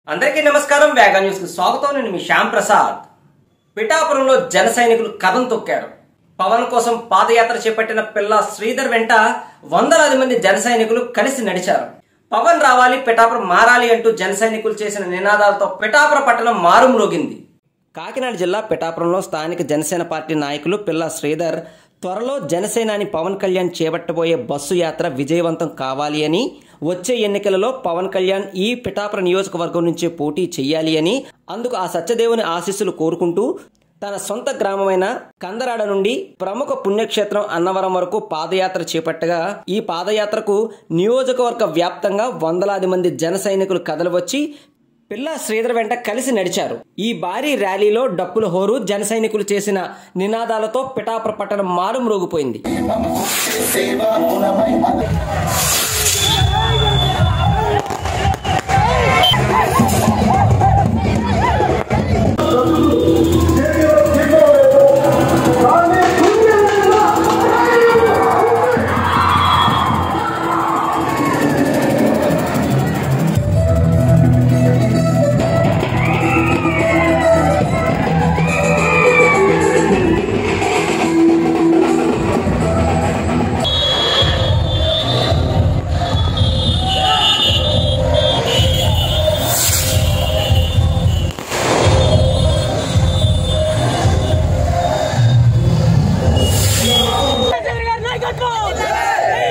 అందరికీ నమస్కారం వేగా న్యూస్ కి స్వాగతం నేను మీ శ్యామ్ ప్రసాద్ పిఠాపురంలో జన సైనికులు కథం తొక్కారు పవన్ కోసం పాదయాత్ర చేపట్టిన పిల్ల శ్రీధర్ వెంట వందలాది మంది జన సైనికులు కలిసి నడిచారు పవన్ రావాలి పిఠాపురం మారాలి అంటూ జన సైనికులు చేసిన నినాదాలతో పిఠాపురం పట్టణం మారుమ్రోగింది కాకినాడ జిల్లా పిఠాపురంలో స్థానిక జనసేన పార్టీ నాయకులు పిల్ల శ్రీధర్ త్వరలో జనసేనాని పవన్ కళ్యాణ్ చేపట్టబోయే బస్సు యాత్ర విజయవంతం కావాలి అని వచ్చే ఎన్నికలలో పవన్ కళ్యాణ్ ఈ పిఠాపురం నియోజకవర్గం నుంచి పోటీ చేయాలి అని అందుకు ఆ సత్యదేవుని ఆశీస్సులు కోరుకుంటూ తన సొంత గ్రామమైన కందరాడ నుండి ప్రముఖ పుణ్యక్షేత్రం అన్నవరం వరకు పాదయాత్ర చేపట్టగా ఈ పాదయాత్రకు నియోజకవర్గ వ్యాప్తంగా వందలాది మంది జన సైనికులు కదలు వచ్చి పిల్ల శ్రీధర్ వెంట కలిసి నడిచారు ఈ భారీ ర్యాలీలో డప్పుల హోరు జన సైనికులు చేసిన నినాదాలతో పిఠాపుర పట్టణం మారుమ్రోగిపోయింది జగన్ గారి నాయకత్వం జై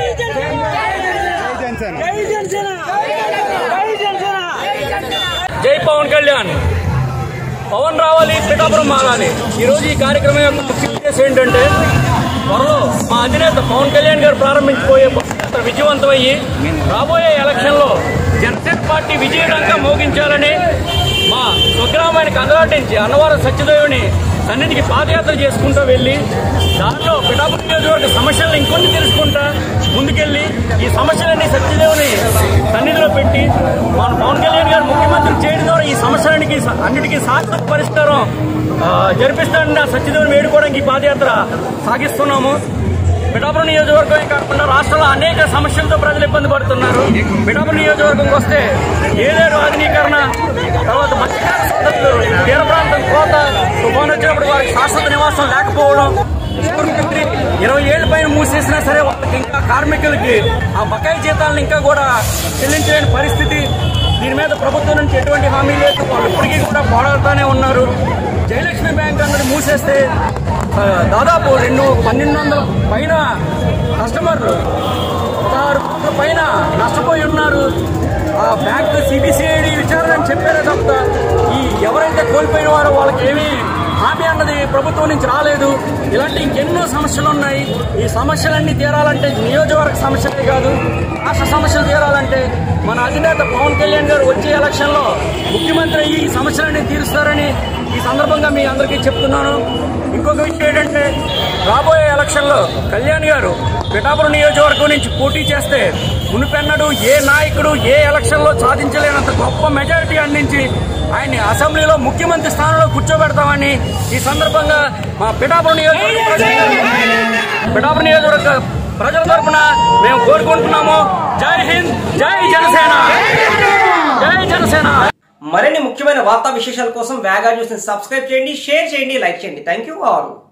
జనసేన జై జనసేన జై జనసేన జై పవన్ కళ్యాణ్ పవన్ రావాలి పిఠాపురం మారాలి ఈరోజు ఈ కార్యక్రమం యొక్క ముఖ్య ఉద్దేశం ఏంటంటే త్వరలో మా అధినేత పవన్ కళ్యాణ్ గారు ప్రారంభించబోయే యాత్ర విజయవంతమయ్యి రాబోయే ఎలక్షన్లో జనసేన పార్టీ విజయడంగా మోగించాలని మా స్వగ్రామానికి అందరాటించి అన్నవరం సత్యదేవుని సన్నిధికి పాదయాత్ర చేసుకుంటూ వెళ్ళి దాంట్లో పిఠాపురం నియోజకవర్గ సమస్యలను ఇంకొన్ని తెలుసుకుంటా ముందుకెళ్ళి ఈ సమస్యలన్నీ సత్యదేవుని సన్నిధిలో పెట్టి మన పవన్ కళ్యాణ్ గారు ముఖ్యమంత్రి చేయడం ద్వారా ఈ సమస్యలకి అన్నిటికీ శాశ్వత పరిష్కారం ఆ, జరిపిస్తాడని ఆ సత్యదేవుని వేడుకోవడానికి ఈ పాదయాత్ర సాగిస్తున్నాము పిఠాపురం నియోజకవర్గమే కాకుండా రాష్ట్రంలో అనేక సమస్యలతో ప్రజలు ఇబ్బంది పడుతున్నారు పిఠాపురం నియోజకవర్గంకి వస్తే ఏదేరు ఆధునీకరణ తర్వాత మత్స్యకార సోదరులు తీర ప్రాంతం కోత తుఫాను వచ్చినప్పుడు వారికి శాశ్వత నివాసం లేకపోవడం ఇరవై ఏళ్ల పైన మూసేసినా సరే వాళ్ళకి ఇంకా కార్మికులకి ఆ బకాయి జీతాలను ఇంకా కూడా చెల్లించలేని పరిస్థితి దీని మీద ప్రభుత్వం నుంచి ఎటువంటి హామీ లేదు వాళ్ళు ఇప్పటికీ కూడా పోరాడుతూనే ఉన్నారు జయలక్ష్మి బ్యాంక్ అన్నది మూసేస్తే ఆ, దాదాపు రెండు పన్నెండు వందల పైన కస్టమర్లు పదహారు కోట్ల పైన నష్టపోయి ఉన్నారు ఆ బ్యాంక్ సిబిసిఐడి విచారణ అని చెప్పారే తప్ప ఈ ఎవరైతే కోల్పోయిన వారో వాళ్ళకి ఏమీ హామీ అన్నది ప్రభుత్వం నుంచి రాలేదు ఇలాంటి ఇంకెన్నో సమస్యలు ఉన్నాయి ఈ సమస్యలన్నీ తీరాలంటే నియోజకవర్గ సమస్యలే కాదు రాష్ట్ర సమస్యలు తీరాలంటే మన అధినేత పవన్ కళ్యాణ్ గారు వచ్చే ఎలక్షన్లో ముఖ్యమంత్రి అయ్యి ఈ సమస్యలన్నీ తీరుస్తారని ఈ సందర్భంగా మీ అందరికీ చెప్తున్నాను ఇంకొక విషయం ఏంటంటే రాబోయే ఎలక్షన్లో కళ్యాణ్ గారు పిఠాపురం నియోజకవర్గం నుంచి పోటీ చేస్తే మునిపెన్నడు ఏ నాయకుడు ఏ ఎలక్షన్లో సాధించలేనంత గొప్ప మెజారిటీ అందించి ఆయన్ని అసెంబ్లీలో ముఖ్యమంత్రి స్థానంలో కూర్చోబెడతామని ఈ సందర్భంగా మా పిఠాపురం నియోజకవర్గ ప్రజలు- పిఠాపురం నియోజకవర్గ ప్రజల తరపున మేము కోరుకుంటున్నాము జై హింద్ జై జనసేన జై జనసేన మరిన్ని ముఖ్యమైన వార్తా విశేషాల కోసం వేగా న్యూస్ ని సబ్స్క్రైబ్ చేయండి షేర్ చేయండి లైక్ చేయండి థ్యాంక్ యూ ఆల్